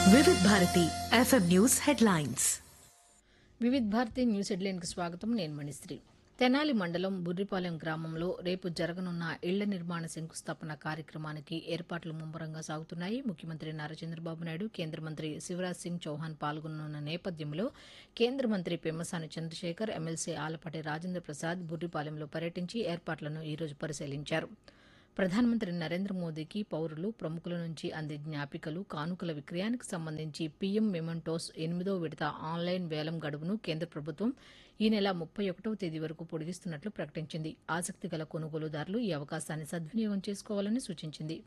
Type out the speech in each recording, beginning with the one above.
వివిధ Bharati FM news headlines Vividh Bharati news హెడ్లైన్కి స్వాగతం నేను మణిశ్రీ తెనాలి మండలం బుర్రిపాలెం గ్రామంలో రేపు జరగనున్న ఇళ్ల నిర్మాణ శంకుస్థాపన కార్యక్రమానికి ఏర్పాట్లు ముమ్మరంగా సాగుతున్నాయి ముఖ్యమంత్రి నారా చంద్రబాబు నాయుడు కేంద్ర మంత్రి శివరాజ్ సింగ్ చౌహాన్ పాల్గొనున్న నేపథ్యంలో కేంద్ర మంత్రి పెమ్మసాని చంద్రశేఖర్ ఎమ్మెల్సీ ఆలపాటి రాజేంద్ర ప్రసాద్ బుర్రిపాలెంలో పర్యటించి ఏర్పాట్లను ఈరోజు పరిశీలించారు ప్రధానమంత్రి నరేంద్ర మోదీకి పౌరులు ప్రముఖుల నుంచి అందే జ్ఞాపికలు కానుకల విక్రయానికి సంబంధించి పీఎం మెమంటోస్ ఎనిమిదో విడత ఆన్లైన్ వేలం గడువును కేంద్ర ప్రభుత్వం ఈ నెల ముప్పై ఒకటవ తేదీ వరకు పొడిగిస్తున్నట్లు ప్రకటించింది ఆసక్తి గల కొనుగోలుదారులు ఈ అవకాశాన్ని సద్వినియోగం చేసుకోవాలని సూచించింది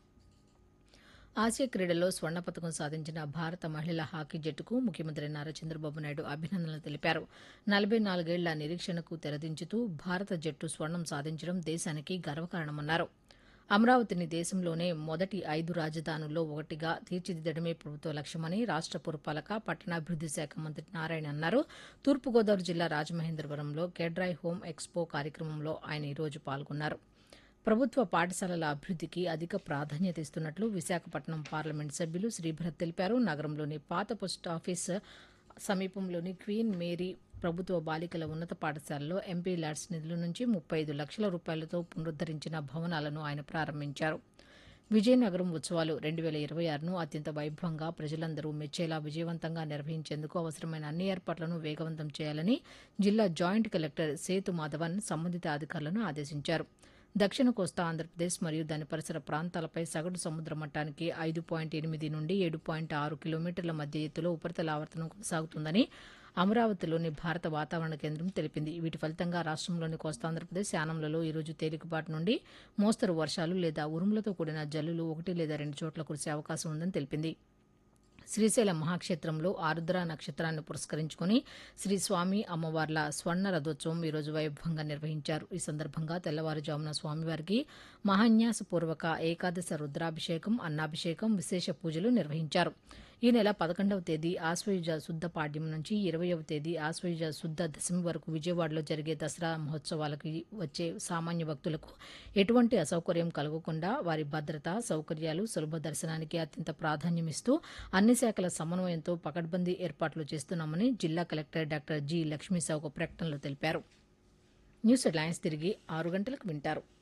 ఆసియా క్రీడల్లో స్వర్ణ పథకం సాధించిన భారత మహిళల హాకీ జట్టుకు ముఖ్యమంత్రి నారా చంద్రబాబు నాయుడు అభినందనలు తెలిపారు నలభై నాలుగేళ్ల నిరీక్షణకు తెరదించుతూ భారత జట్టు స్వర్ణం సాధించడం దేశానికి గర్వకారణమన్నారు అమరావతిని దేశంలోనే మొదటి ఐదు రాజధానుల్లో ఒకటిగా తీర్చిదిద్దడమే ప్రభుత్వ లక్ష్యమని రాష్ట పురపాలక పట్టణాభివృద్ది శాఖ మంత్రి నారాయణ అన్నారు తూర్పుగోదావరి జిల్లా రాజమహేంద్రవరంలో కెడ్రాయ్ హోమ్ ఎక్స్పో కార్యక్రమంలో ఆయన ఈరోజు పాల్గొన్నారు ప్రభుత్వ పాఠశాలల అభివృద్దికి అధిక ప్రాధాన్యత ఇస్తున్నట్లు విశాఖపట్నం పార్లమెంట్ సభ్యులు శ్రీభరత్ తెలిపారు నగరంలోని పాత పోస్టాఫీస్ సమీపంలోని క్వీన్ మేరీ ప్రభుత్వ బాలికల ఉన్నత పాఠశాలలో ఎంపీ ల్యాడ్స్ నిధుల నుంచి ముప్పై ఐదు లక్షల రూపాయలతో పునరుద్దరించిన భవనాలను ఆయన ప్రారంభించారు విజయనగరం ఉత్సవాలు రెండు వేల ఇరవై ఆరును అత్యంత వైభవంగా ప్రజలందరూ మెచ్చేలా విజయవంతంగా నిర్వహించేందుకు అవసరమైన అన్ని ఏర్పాట్లను వేగవంతం చేయాలని జిల్లా జాయింట్ కలెక్టర్ సేతు మాధవన్ సంబంధిత అధికారులను ఆదేశించారు దక్షిణ కోస్తా ఆంధ్రప్రదేశ్ మరియు దాని పరిసర ప్రాంతాలపై సగటు సముద్ర మట్టానికి ఐదు పాయింట్ ఎనిమిది నుండి ఏడు పాయింట్ ఆరు కిలోమీటర్ల మధ్య ఎత్తులో ఉపరితల ఆవర్తనం కొనసాగుతుందని అమరావతిలోని భారత వాతావరణ కేంద్రం తెలిపింది వీటి ఫలితంగా రాష్ట్రంలోని కోస్తాంధ్రప్రదేశ్ యానంలలో ఈరోజు తేలికపాటి నుండి మోస్తరు వర్షాలు లేదా ఉరుములతో కూడిన జల్లులు ఒకటి లేదా రెండు చోట్ల కురిసే అవకాశం ఉందని తెలిపింది శ్రీశైలం మహాక్షేత్రంలో ఆరుద్ర నక్షత్రాన్ని పురస్కరించుకుని శ్రీ స్వామి అమ్మవార్ల స్వర్ణ రథోత్సవం ఈరోజు వైభవంగా నిర్వహించారు ఈ సందర్భంగా తెల్లవారుజామున స్వామివారికి మహాన్యాసపూర్వక ఏకాదశ రుద్రాభిషేకం అన్నాభిషేకం విశేష పూజలు నిర్వహించారు ఈ నెల పదకొండవ తేదీ ఆశ్వయుజ శుద్ధ పాడ్యం నుంచి ఇరవయవ తేదీ ఆశ్వయుజ శుద్ధ దశమి వరకు విజయవాడలో జరిగే దసరా మహోత్సవాలకు వచ్చే సామాన్య భక్తులకు ఎటువంటి అసౌకర్యం కలగకుండా వారి భద్రత సౌకర్యాలు సులభ దర్శనానికి అత్యంత ప్రాధాన్యమిస్తూ అన్ని శాఖల సమన్వయంతో పకడ్బందీ ఏర్పాట్లు చేస్తున్నామని జిల్లా కలెక్టర్ డాక్టర్ జి లక్ష్మీసావు ఒక ప్రకటనలో తెలిపారు న్యూస్ హెడ్లైన్స్ తిరిగి ఆరు గంటలకు వింటారు